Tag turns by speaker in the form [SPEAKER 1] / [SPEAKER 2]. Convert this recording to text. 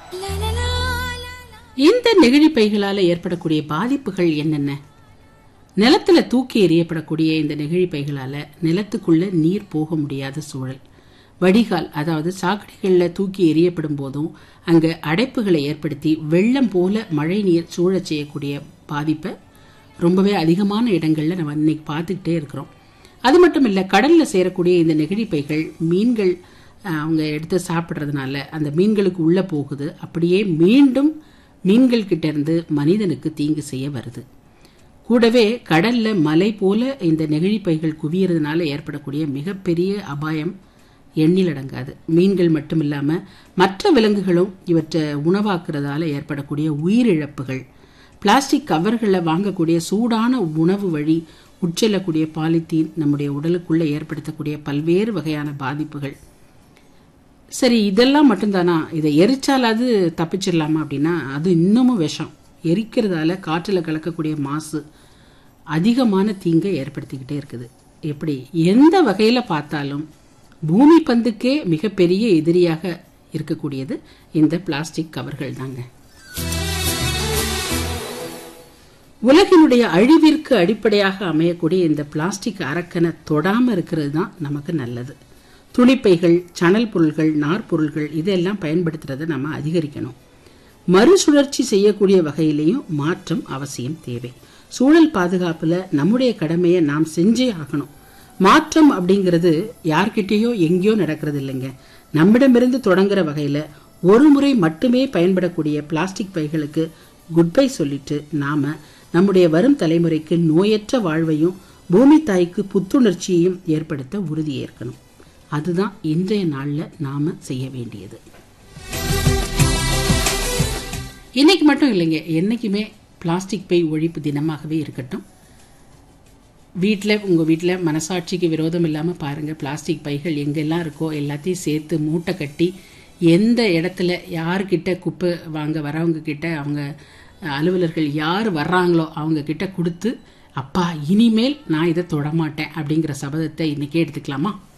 [SPEAKER 1] இந்த நெகிழி பைகளால ஏற்படக்கூடிய பாதிப்புகள் என்னென்ன நிலத்துல தூக்கி எறியப்படக்கூடிய இந்த நெகிழி பைகளால நிலத்துக்குள்ள நீர் போக முடியாத சூழல் வடிகால் அதாவது சாக்கடைகளில் தூக்கி எறியப்படும் போதும் அங்க அடைப்புகளை ஏற்படுத்தி வெள்ளம் போல மழை நீர் சூழச் செய்யக்கூடிய பாதிப்பை ரொம்பவே அதிகமான இடங்கள்ல நம்ம இன்னைக்கு பார்த்துக்கிட்டே இருக்கிறோம் அது மட்டும் இல்ல கடல்ல சேரக்கூடிய இந்த நெகிழி பைகள் மீன்கள் அஹ், அவங்க எடுத்து சாப்பிட்றதுனால அந்த மீன்களுக்கு உள்ள போகுது அப்படியே மீண்டும் மீன்கள் கிட்ட இருந்து மனிதனுக்கு தீங்கு செய்ய வருது கூடவே கடல்ல மலை போல இந்த நெகிழி பைகள் குவியறதுனால ஏற்படக்கூடிய மிகப்பெரிய அபாயம் எண்ணில் அடங்காது மீன்கள் மட்டும் இல்லாம மற்ற விலங்குகளும் இவற்றை உணவாக்குறதால ஏற்படக்கூடிய உயிரிழப்புகள் பிளாஸ்டிக் கவர்களில் வாங்கக்கூடிய சூடான உணவு வழி உட்செல்லக்கூடிய பாலித்தீன் நம்முடைய உடலுக்குள்ள ஏற்படுத்தக்கூடிய பல்வேறு வகையான பாதிப்புகள் சரி இதெல்லாம் மட்டும்தானா இதை எரிச்சாலாவது தப்பிச்சிடலாமா அப்படின்னா அது இன்னமும் விஷம் எரிக்கிறதால காற்றில் கலக்கக்கூடிய மாசு அதிகமான தீங்கை ஏற்படுத்திக்கிட்டே இருக்குது எப்படி எந்த வகையில் பார்த்தாலும் பூமி பந்துக்கே மிகப்பெரிய எதிரியாக இருக்கக்கூடியது இந்த பிளாஸ்டிக் கவர்கள் தாங்க உலகினுடைய அழிவிற்கு அடிப்படையாக அமையக்கூடிய இந்த பிளாஸ்டிக் அரக்கனை தொடாம இருக்கிறது தான் நமக்கு நல்லது துணிப்பைகள் சணல் பொருள்கள் நார்பொருள்கள் இதெல்லாம் பயன்படுத்துறதை நம்ம அதிகரிக்கணும் மறுசுழற்சி செய்யக்கூடிய வகையிலையும் மாற்றம் அவசியம் தேவை சூழல் பாதுகாப்புல நம்முடைய கடமையை நாம் செஞ்சே ஆகணும் மாற்றம் அப்படிங்கிறது யார்கிட்டயோ எங்கேயோ நடக்கிறது இல்லைங்க நம்மிடமிருந்து தொடங்குற வகையில ஒரு முறை மட்டுமே பயன்படக்கூடிய பிளாஸ்டிக் பைகளுக்கு குட் பை சொல்லிட்டு நாம நம்முடைய வரும் தலைமுறைக்கு நோயற்ற வாழ்வையும் பூமி தாய்க்கு புத்துணர்ச்சியையும் ஏற்படுத்த உறுதியேற்கணும் அதுதான் இன்றைய நாள்ல நாம செய்ய வேண்டியது இன்னைக்கு மட்டும் இல்லைங்க என்னைக்குமே பிளாஸ்டிக் பை ஒழிப்பு தினமாகவே இருக்கட்டும் வீட்டில் உங்கள் வீட்டில் மனசாட்சிக்கு விரோதம் இல்லாமல் பாருங்கள் பிளாஸ்டிக் பைகள் எங்கெல்லாம் இருக்கோ எல்லாத்தையும் சேர்த்து மூட்டை கட்டி எந்த இடத்துல யார்கிட்ட குப்பை வாங்க வரவங்க கிட்ட அவங்க அலுவலர்கள் யார் வர்றாங்களோ அவங்க கிட்ட கொடுத்து அப்பா இனிமேல் நான் இதை தொடமாட்டேன் அப்படிங்கிற சபதத்தை இன்னைக்கே எடுத்துக்கலாமா